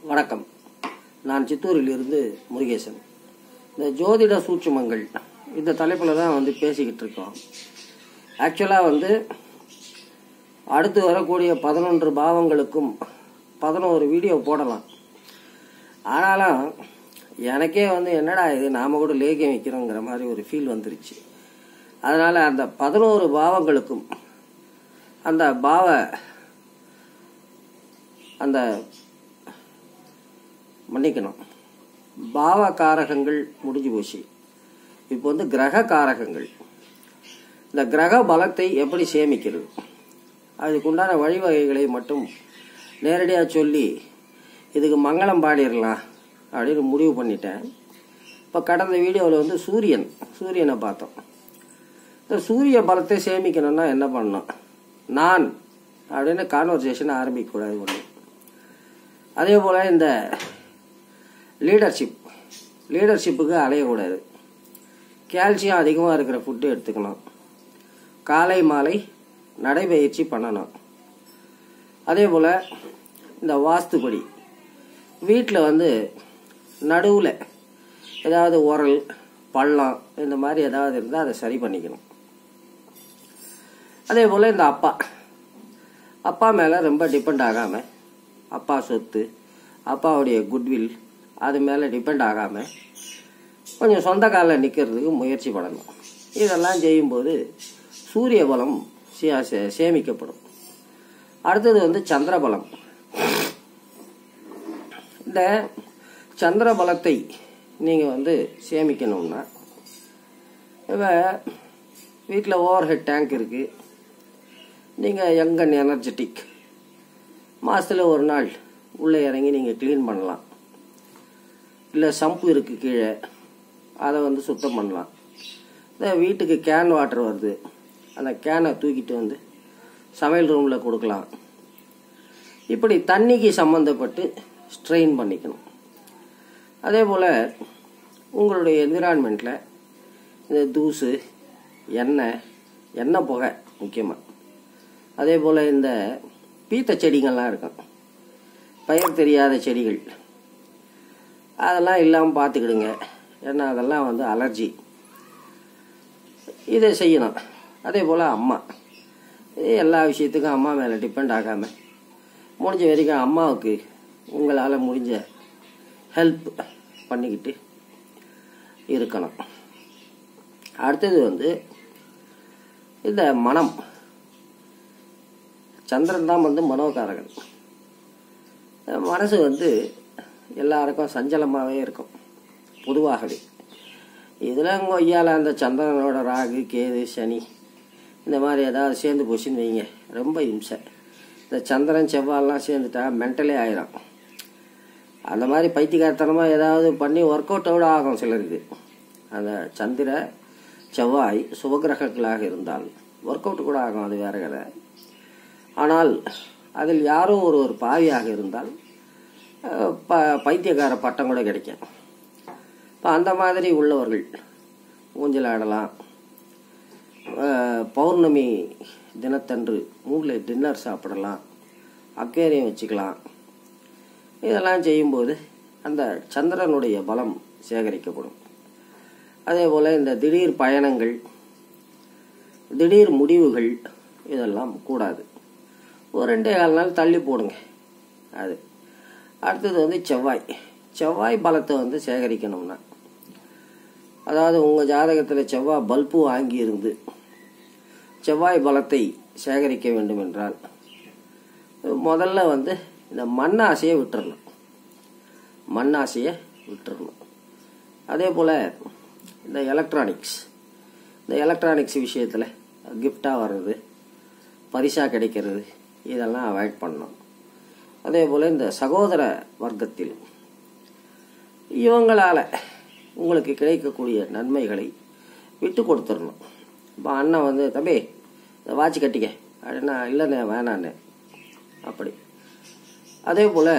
வணக்கம் நான் சித்தூரிலிருந்து முருகேசன் இந்த ஜோதிட சூட்சுமங்கள் இந்த தலைப்பில் தான் வந்து பேசிக்கிட்டு இருக்கோம் ஆக்சுவலாக வந்து அடுத்து வரக்கூடிய பதினொன்று பாவங்களுக்கும் பதினோரு வீடியோ போடலாம் ஆனாலும் எனக்கே வந்து என்னடா இது நாம கூட லேகியம் வைக்கிறோங்கிற மாதிரி ஒரு ஃபீல் வந்துருச்சு அதனால அந்த பதினோரு பாவங்களுக்கும் அந்த பாவ அந்த மன்னிக்கணும் பாவ காரகங்கள் முடிஞ்சு போச்சு இப்போ வந்து கிரக காரகங்கள் இந்த கிரக பலத்தை எப்படி சேமிக்கிறது அதுக்குண்டான வழிவகைகளை மட்டும் நேரடியாக சொல்லி இதுக்கு மங்களம் பாடிடலாம் அப்படின்னு முடிவு பண்ணிட்டேன் இப்போ கடந்த வீடியோவில் வந்து சூரியன் சூரியனை பார்த்தோம் இந்த சூரிய பலத்தை சேமிக்கணும்னா என்ன பண்ணணும் நான் அப்படின்னு கான்வர்சேஷன் ஆரம்பிக்கக்கூடாது ஒன்று அதே போல் இந்த லீடர்ஷிப் லீடர்ஷிப்புக்கு அலையக்கூடாது கால்சியம் அதிகமாக இருக்கிற ஃபுட்டு எடுத்துக்கணும் காலை மாலை நடைபயிற்சி பண்ணணும் அதே போல் இந்த வாஸ்துபடி வீட்டில் வந்து நடுவில் ஏதாவது உரல் பள்ளம் இந்த மாதிரி ஏதாவது இருந்தால் அதை சரி பண்ணிக்கணும் அதே போல் இந்த அப்பா அப்பா மேலே ரொம்ப டிபெண்ட் ஆகாமல் அப்பா சொத்து அப்பாவுடைய குட்வில் அது மேலே டிபெண்ட் ஆகாமல் கொஞ்சம் சொந்த காலில் நிற்கிறதுக்கு முயற்சி பண்ணணும் இதெல்லாம் செய்யும்போது சூரிய பலம் சே- சே- சேமிக்கப்படும் அடுத்தது வந்து சந்திர பலம் இந்த சந்திர பலத்தை நீங்கள் வந்து சேமிக்கணும்னா இப்போ வீட்டில் ஓவர் ஹெட் டேங்க் இருக்குது நீங்கள் யங்கன் எனர்ஜெட்டிக் மாதத்தில் ஒரு நாள் உள்ளே இறங்கி நீங்கள் க்ளீன் பண்ணலாம் இல்லை சம்பு இருக்குது கீழே அதை வந்து சுத்தம் பண்ணலாம் இந்த வீட்டுக்கு கேன் வாட்டர் வருது அந்த கேனை தூக்கிட்டு வந்து சமையல் ரூமில் கொடுக்கலாம் இப்படி தண்ணிக்கு சம்மந்தப்பட்டு ஸ்ட்ரெயின் பண்ணிக்கணும் அதே போல் உங்களுடைய என்விரான்மெண்ட்டில் இந்த தூசு எண்ணெய் எண்ணெய் புகை முக்கியமாக அதே போல் இந்த பீத்த செடிகள்லாம் இருக்கும் பெயர் தெரியாத செடிகள் அதெல்லாம் இல்லாமல் பார்த்துக்கிடுங்க ஏன்னா அதெல்லாம் வந்து அலர்ஜி இதை செய்யணும் அதே போல் அம்மா இது எல்லா விஷயத்துக்கும் அம்மா மேலே டிபெண்ட் ஆகாமல் முடிஞ்ச வரைக்கும் அம்மாவுக்கு உங்களால் முடிஞ்ச ஹெல்ப் பண்ணிக்கிட்டு இருக்கணும் அடுத்தது வந்து இந்த மனம் சந்திரன் தான் வந்து மனோகாரகன் மனசு வந்து எல்லாருக்கும் சஞ்சலமாகவே இருக்கும் பொதுவாகவே இதில் கொய்யால அந்த சந்திரனோட ராகு கேது சனி இந்த மாதிரி ஏதாவது சேர்ந்து போச்சுன்னு வைங்க ரொம்ப இம்சை இந்த சந்திரன் செவ்வாயெல்லாம் சேர்ந்துட்டா மென்டலே ஆயிரும் அந்த மாதிரி பைத்தியக்காரத்தனமாக ஏதாவது பண்ணி ஒர்க் அவுட்டோட ஆகும் சிலருக்கு அந்த சந்திர செவ்வாய் சுபகிரகங்களாக இருந்தால் ஒர்க் அவுட் கூட ஆகும் அது வேற கதை ஆனால் அதில் யாரோ ஒரு ஒரு பாவியாக இருந்தால் அஹ், ப பைத்தியக்கார பட்டம் கூட கிடைக்கும் இப்போ அந்த மாதிரி உள்ளவர்கள் ஊஞ்சல் ஆடலாம் அஹ், பௌர்ணமி தினத்தன்று மூணில் டின்னர் சாப்பிடலாம் அக்வேரியம் வச்சுக்கலாம் இதெல்லாம் செய்யும்போது அந்த சந்திரனுடைய பலம் சேகரிக்கப்படும் அதே போல் இந்த திடீர் பயணங்கள் திடீர் முடிவுகள் இதெல்லாம் கூடாது ஒரு ரெண்டே கால் நாள் தள்ளி போடுங்க அது அடுத்தது வந்து செவ்வாய் செவ்வாய் பலத்தை வந்து சேகரிக்கணும்னா அதாவது உங்கள் ஜாதகத்தில் செவ்வாய் பல்பு வாங்கி இருந்து செவ்வாய் பலத்தை சேகரிக்க வேண்டும் என்றால் முதல்ல வந்து இந்த மண்ணாசையை விட்டுறணும் மண்ணாசையை விட்டுறணும் அதே போல் இந்த எலக்ட்ரானிக்ஸ் இந்த எலக்ட்ரானிக்ஸ் விஷயத்தில் கிஃப்டாக வர்றது பரிசாக கிடைக்கிறது இதெல்லாம் அவாய்ட் பண்ணணும் அதே போல் இந்த சகோதர வர்க்கத்தில் இவங்களால் உங்களுக்கு கிடைக்கக்கூடிய நன்மைகளை விட்டு கொடுத்துடணும் இப்போ அண்ணன் வந்து தம்பி இந்த வாட்ச் கட்டிக்க அப்படின்னா இல்லைண்ணே வேணாண்ணே அப்படி அதே போல்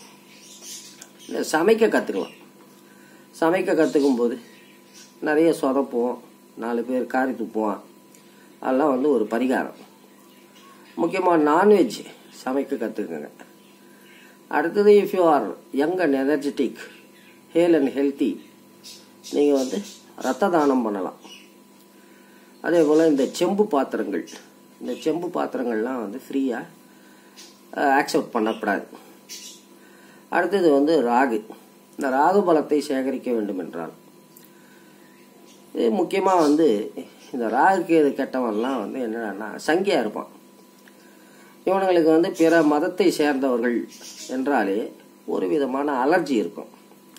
இந்த சமைக்க கற்றுக்கலாம் சமைக்க கற்றுக்கும் போது நிறைய சொதப்புவோம் நாலு பேர் காரி துப்புவான் அதெல்லாம் வந்து ஒரு பரிகாரம் முக்கியமாக நான்வெஜ் சமைக்க கற்றுக்குங்க அடுத்தது if you are young and energetic hale and healthy நீங்கள் வந்து ரத்த தானம் பண்ணலாம் அதே போல் இந்த செம்பு பாத்திரங்கள் இந்த செம்பு பாத்திரங்கள்லாம் வந்து ஃப்ரீயாக ஆக்செப்ட் பண்ணக்கூடாது அடுத்தது வந்து ராகு இந்த ராகு பலத்தை சேகரிக்க வேண்டும் என்றால் இது முக்கியமாக வந்து இந்த ராகுக்கு இது கெட்டவன்லாம் வந்து என்னடான்னா சங்கியாக இருப்பான் இவனுங்களுக்கு வந்து பிற மதத்தை சேர்ந்தவர்கள் என்றாலே ஒரு விதமான அலர்ஜி இருக்கும்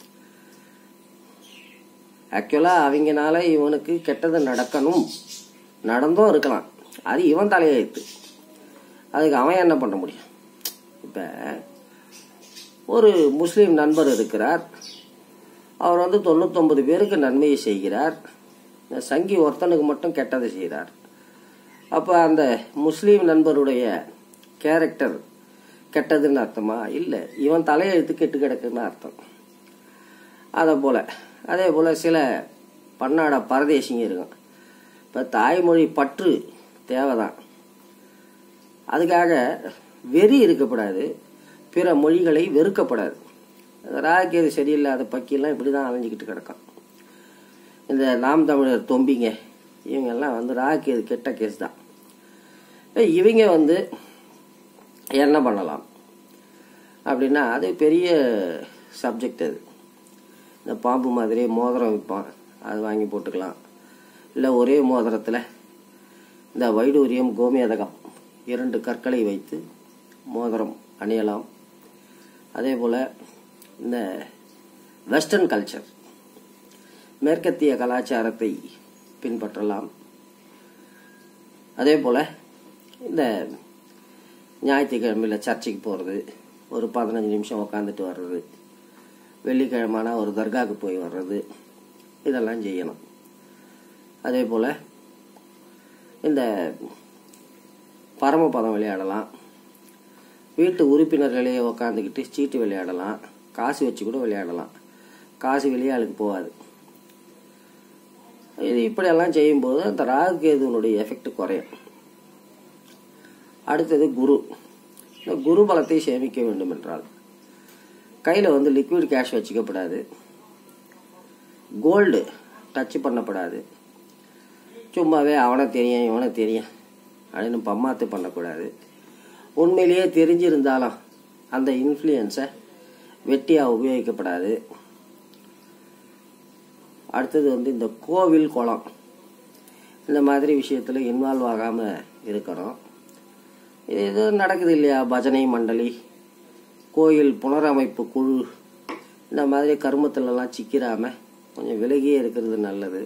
ஆக்சுவலாக அவங்கனால இவனுக்கு கெட்டது நடக்கணும் நடந்தும் இருக்கலாம் அது இவன் தலையெழுத்து அதுக்கு அவன் என்ன பண்ண முடியும் இப்போ ஒரு முஸ்லீம் நண்பர் இருக்கிறார் அவர் வந்து தொண்ணூத்தொம்பது பேருக்கு நன்மையை செய்கிறார் இந்த சங்கி ஒருத்தனுக்கு மட்டும் கெட்டதை செய்கிறார் அப்போ அந்த முஸ்லீம் நண்பருடைய கேரக்டர் கெட்டதுன்னு அர்த்தமா இல்லை இவன் தலையெழுத்து கெட்டு கிடக்குன்னு அர்த்தம் அதை போல் அதே போல் சில பன்னாட பரதேசிங்க இருக்கும் இப்போ தாய்மொழி பற்று தேவைதான் அதுக்காக வெறி இருக்கக்கூடாது பிற மொழிகளை வெறுக்கப்படாது ராகேது சரியில்லாத பக்கியெல்லாம் இப்படி தான் அலைஞ்சிக்கிட்டு கிடக்கும் இந்த நாம் தமிழர் தொம்பிங்க இவங்கெல்லாம் வந்து ராகேது கெட்ட கேஸ் தான் இவங்க வந்து என்ன பண்ணலாம் அப்படின்னா அது பெரிய சப்ஜெக்ட் அது இந்த பாம்பு மாதிரியே மோதிரம் விற்பான் அது வாங்கி போட்டுக்கலாம் இல்லை ஒரே மோதிரத்தில் இந்த வைடூரியம் கோமேதகம் இரண்டு கற்களை வைத்து மோதிரம் அணியலாம் அதே போல் இந்த வெஸ்டர்ன் கல்ச்சர் மேற்கத்திய கலாச்சாரத்தை பின்பற்றலாம் அதே போல் இந்த ஞாயிற்றுக்கிழமையில் சர்ச்சுக்கு போகிறது ஒரு பதினஞ்சு நிமிஷம் உக்காந்துட்டு வர்றது வெள்ளிக்கிழமைனா ஒரு தர்காவுக்கு போய் வர்றது இதெல்லாம் செய்யணும் அதே போல் இந்த பரமபதம் விளையாடலாம் வீட்டு உறுப்பினர்களே உக்காந்துக்கிட்டு சீட்டு விளையாடலாம் காசு வச்சு கூட விளையாடலாம் காசு வெளியாளுக்கு போகாது இது இப்படியெல்லாம் செய்யும்போது அந்த ராகு கேதுவனுடைய எஃபெக்ட் குறையும் அடுத்தது குரு இந்த குரு பலத்தை சேமிக்க வேண்டும் என்றால் கையில் வந்து லிக்விட் கேஷ் வச்சுக்கப்படாது கோல்டு டச் பண்ணப்படாது சும்மாவே அவனை தெரியும் இவனை தெரியும் அப்படின்னு பம்மாத்து பண்ணக்கூடாது உண்மையிலேயே தெரிஞ்சிருந்தாலும் அந்த இன்ஃப்ளூயன்ஸை வெட்டியாக உபயோகிக்கப்படாது அடுத்தது வந்து இந்த கோவில் குளம் இந்த மாதிரி விஷயத்தில் இன்வால்வ் ஆகாமல் இருக்கணும் இது இது நடக்குது இல்லையா பஜனை மண்டலி கோயில் புனரமைப்பு குழு இந்த மாதிரி கருமத்திலலாம் சிக்கிறாம கொஞ்சம் விலகியே இருக்கிறது நல்லது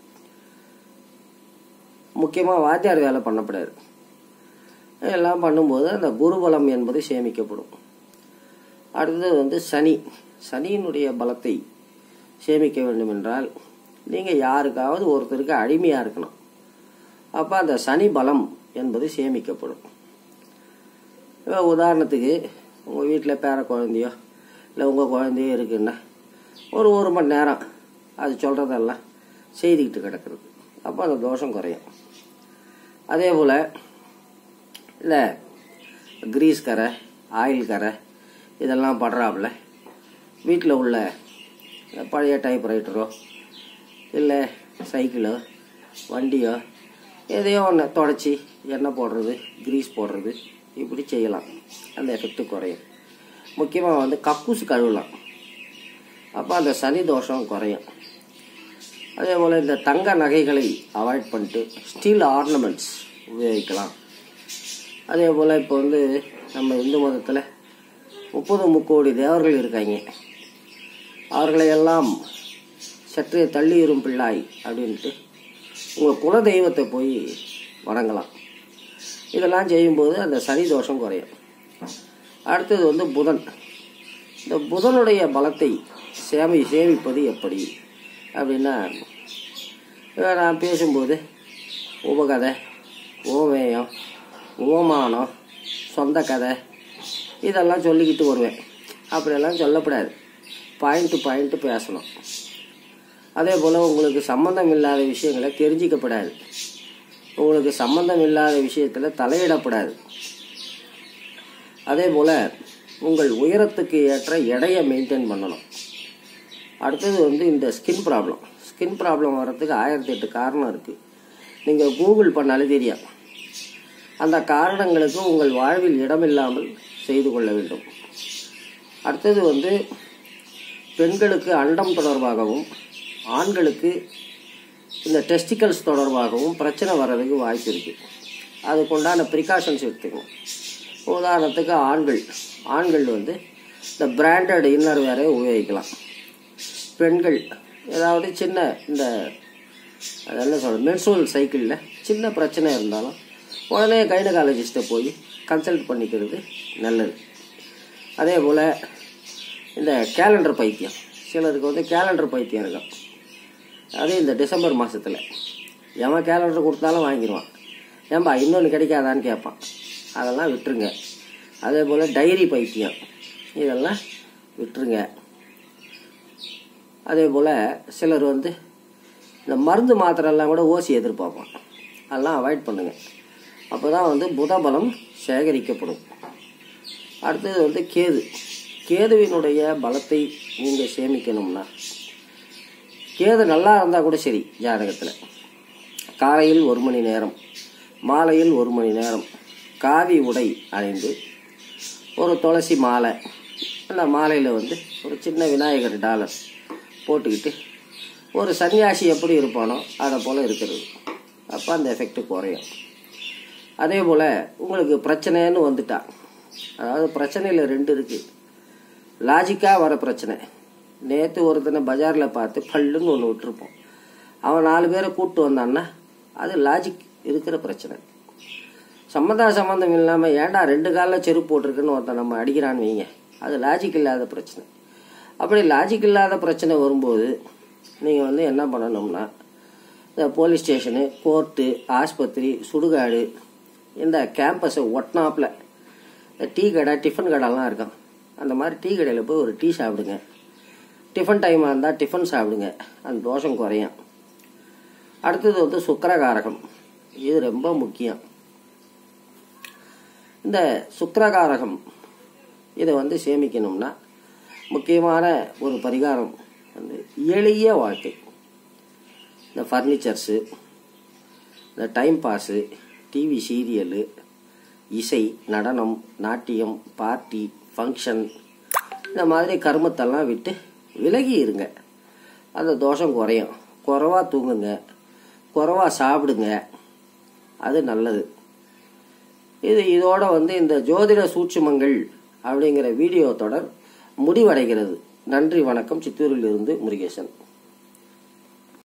முக்கியமாக வாத்தியார் வேலை பண்ணப்படாது எல்லாம் பண்ணும்போது அந்த குருபலம் என்பது சேமிக்கப்படும் அடுத்தது வந்து சனி சனியினுடைய பலத்தை சேமிக்க வேண்டும் என்றால் நீங்கள் யாருக்காவது ஒருத்தருக்கு அடிமையாக இருக்கணும் அப்போ அந்த சனி பலம் என்பது சேமிக்கப்படும் இப்போ உதாரணத்துக்கு உங்கள் வீட்டில் பேர குழந்தையோ இல்லை உங்கள் குழந்தையோ இருக்குன்னா ஒரு ஒரு மணி நேரம் அது சொல்கிறதெல்லாம் செய்துக்கிட்டு கிடக்குறது அப்போ அந்த தோஷம் குறையும் அதே போல் இந்த கிரீஸ் கரை ஆயில் கரை இதெல்லாம் படுறாப்புல வீட்டில் உள்ள பழைய டைப்ரைட்டரோ இல்லை சைக்கிளோ வண்டியோ எதையோ ஒன்று தொடச்சி எண்ணெய் போடுறது கிரீஸ் போடுறது இப்படி செய்யலாம் அந்த எஃபெக்ட்டு குறையும் முக்கியமாக வந்து கக்கூஸ் கழுவலாம் அப்போ அந்த சனி தோஷம் குறையும் அதே போல் இந்த தங்க நகைகளை அவாய்ட் பண்ணிட்டு ஸ்டீல் ஆர்னமெண்ட்ஸ் உபயோகிக்கலாம் அதே போல் இப்போ வந்து நம்ம இந்து மதத்தில் முப்பது முக்கோடி தேவர்கள் இருக்காங்க அவர்களையெல்லாம் சற்றே தள்ளியிரும் பிள்ளாய் அப்படின்ட்டு உங்கள் குல தெய்வத்தை போய் வணங்கலாம் இதெல்லாம் செய்யும்போது அந்த சனி தோஷம் குறையும் அடுத்தது வந்து புதன் இந்த புதனுடைய பலத்தை சேமி சேமிப்பது எப்படி அப்படின்னா இவ நான் பேசும்போது உபகதை ஓமேயம் ஓமானம் சொந்த கதை இதெல்லாம் சொல்லிக்கிட்டு வருவேன் அப்படியெல்லாம் சொல்லக்கூடாது பாயிண்ட் டு பாயிண்ட் பேசணும் அதே போல் உங்களுக்கு சம்மந்தம் இல்லாத விஷயங்களை தெரிஞ்சிக்கப்படாது உங்களுக்கு சம்மந்தம் இல்லாத விஷயத்தில் தலையிடப்படாது அதே போல் உங்கள் உயரத்துக்கு ஏற்ற எடையை மெயின்டைன் பண்ணணும் அடுத்தது வந்து இந்த ஸ்கின் ப்ராப்ளம் ஸ்கின் ப்ராப்ளம் வர்றதுக்கு ஆயிரத்தி எட்டு காரணம் இருக்குது நீங்கள் கூகுள் பண்ணாலே தெரியும் அந்த காரணங்களுக்கு உங்கள் வாழ்வில் இடமில்லாமல் செய்து கொள்ள வேண்டும் அடுத்தது வந்து பெண்களுக்கு அண்டம் தொடர்பாகவும் ஆண்களுக்கு இந்த டெஸ்டிக்கல்ஸ் தொடர்பாகவும் பிரச்சனை வர்றதுக்கு வாய்ப்பு இருக்குது அதுக்குண்டான ப்ரிகாஷன்ஸ் எடுத்துக்கணும் உதாரணத்துக்கு ஆண்கள் ஆண்கள் வந்து இந்த பிராண்டட் இன்னர் வேற உபயோகிக்கலாம் பெண்கள் ஏதாவது சின்ன இந்த அது என்ன சொல்கிறது மென்சுவல் சைக்கிளில் சின்ன பிரச்சனை இருந்தாலும் உடனே கைனகாலஜிஸ்ட்டை போய் கன்சல்ட் பண்ணிக்கிறது நல்லது அதே போல் இந்த கேலண்டர் பைத்தியம் சிலருக்கு வந்து கேலண்டர் பைத்தியம் இருக்கும் அது இந்த டிசம்பர் மாதத்தில் எவன் கேலண்டர் கொடுத்தாலும் வாங்கிடுவான் ஏன்பா இன்னொன்று கிடைக்காதான்னு கேட்பான் அதெல்லாம் விட்டுருங்க அதே போல் டைரி பைத்தியம் இதெல்லாம் விட்டுருங்க அதே போல் சிலர் வந்து இந்த மருந்து மாத்திரைலாம் கூட ஓசி எதிர்பார்ப்பான் அதெல்லாம் அவாய்ட் பண்ணுங்கள் அப்போ தான் வந்து புதபலம் சேகரிக்கப்படும் அடுத்தது வந்து கேது கேதுவினுடைய பலத்தை நீங்கள் சேமிக்கணும்னா கேது நல்லா இருந்தால் கூட சரி ஜாதகத்தில் காலையில் ஒரு மணி நேரம் மாலையில் ஒரு மணி நேரம் காவி உடை அணிந்து ஒரு துளசி மாலை அந்த மாலையில் வந்து ஒரு சின்ன விநாயகர் டாலர் போட்டுக்கிட்டு ஒரு சன்னியாசி எப்படி இருப்பானோ அதை போல் இருக்கிறது அப்போ அந்த எஃபெக்ட் குறையும் அதே போல் உங்களுக்கு பிரச்சனைன்னு வந்துட்டா அதாவது பிரச்சனையில் ரெண்டு இருக்குது லாஜிக்காக வர பிரச்சனை நேற்று ஒருத்தனை பஜாரில் பார்த்து பல்லுன்னு ஒன்று விட்டுருப்போம் அவன் நாலு பேரை கூப்பிட்டு வந்தான்னா அது லாஜிக் இருக்கிற பிரச்சனை சம்மந்தா சம்மந்தம் இல்லாமல் ஏன்டா ரெண்டு காலில் செருப்பு போட்டிருக்குன்னு ஒருத்தன் நம்ம அடிக்கிறான்னு வைங்க அது லாஜிக் இல்லாத பிரச்சனை அப்படி லாஜிக் இல்லாத பிரச்சனை வரும்போது நீங்கள் வந்து என்ன பண்ணணும்னா இந்த போலீஸ் ஸ்டேஷனு கோர்ட்டு ஆஸ்பத்திரி சுடுகாடு இந்த கேம்பஸை ஒட்டினாப்பில் இந்த டீ கடை டிஃபன் கடைலாம் இருக்கும் அந்த மாதிரி டீ கடையில் போய் ஒரு டீ சாப்பிடுங்க டிஃபன் டைமாக இருந்தால் டிஃபன் சாப்பிடுங்க அந்த தோஷம் குறையும் அடுத்தது வந்து சுக்கரகாரகம் இது ரொம்ப முக்கியம் இந்த சுக்கரகாரகம் இதை வந்து சேமிக்கணும்னா முக்கியமான ஒரு பரிகாரம் வந்து எளிய வாழ்க்கை இந்த ஃபர்னிச்சர்ஸு இந்த டைம் பாஸு டிவி சீரியலு இசை நடனம் நாட்டியம் பார்ட்டி ஃபங்க்ஷன் இந்த மாதிரி கருமத்தெல்லாம் விட்டு விலகி இருங்க அந்த தோஷம் குறையும் குறைவா தூங்குங்க குறைவா சாப்பிடுங்க அது நல்லது இது இதோட வந்து இந்த ஜோதிட சூட்சுமங்கள் அப்படிங்கிற வீடியோ தொடர் முடிவடைகிறது நன்றி வணக்கம் சித்தூரில் இருந்து முருகேசன்